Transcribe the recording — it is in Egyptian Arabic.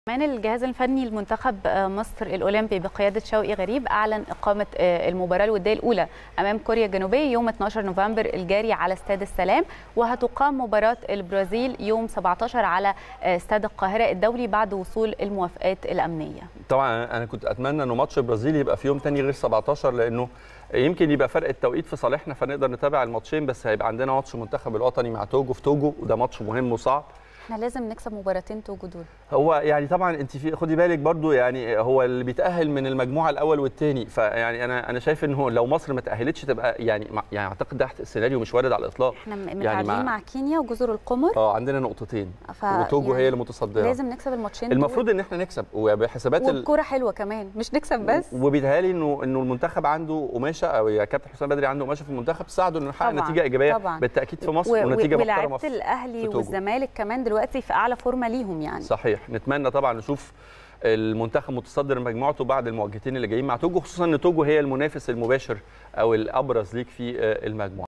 كمان الجهاز الفني لمنتخب مصر الاولمبي بقياده شوقي غريب اعلن اقامه المباراه الوديه الاولى امام كوريا الجنوبيه يوم 12 نوفمبر الجاري على استاد السلام وهتقام مباراه البرازيل يوم 17 على استاد القاهره الدولي بعد وصول الموافقات الامنيه. طبعا انا كنت اتمنى انه ماتش البرازيل يبقى في يوم تاني غير 17 لانه يمكن يبقى فرق التوقيت في صالحنا فنقدر نتابع الماتشين بس هيبقى عندنا ماتش المنتخب الوطني مع توجو في توجو وده ماتش مهم وصعب احنا لازم نكسب مباراتين توجو دول هو يعني طبعا انت في خدي بالك برضو يعني هو اللي بيتاهل من المجموعه الاول والثاني فيعني انا انا شايف انه لو مصر ما تاهلتش تبقى يعني يعني اعتقد ده السيناريو مش وارد على الاطلاق احنا متعادلين يعني مع, مع كينيا وجزر القمر اه عندنا نقطتين ف... وتوجو يعني هي المتصدره لازم نكسب الماتشين المفروض دول. ان احنا نكسب وبحسابات والكوره حلوه كمان مش نكسب بس وبيتهيألي انه انه المنتخب عنده قماشه او يا كابتن حسام بدري عنده قماشه في المنتخب ساعده انه يحقق نتيجه ايجابيه طبعًا. بالتاكيد في مصر و... ونتيجه محترمه في الاهلي والزمالك كمان دلوقتي في اعلى فورمه ليهم يعني صحيح نتمنى طبعا نشوف المنتخب متصدر مجموعته بعد المواجهتين اللي جايين مع توجو خصوصا ان توجو هي المنافس المباشر او الابرز ليك في المجموعه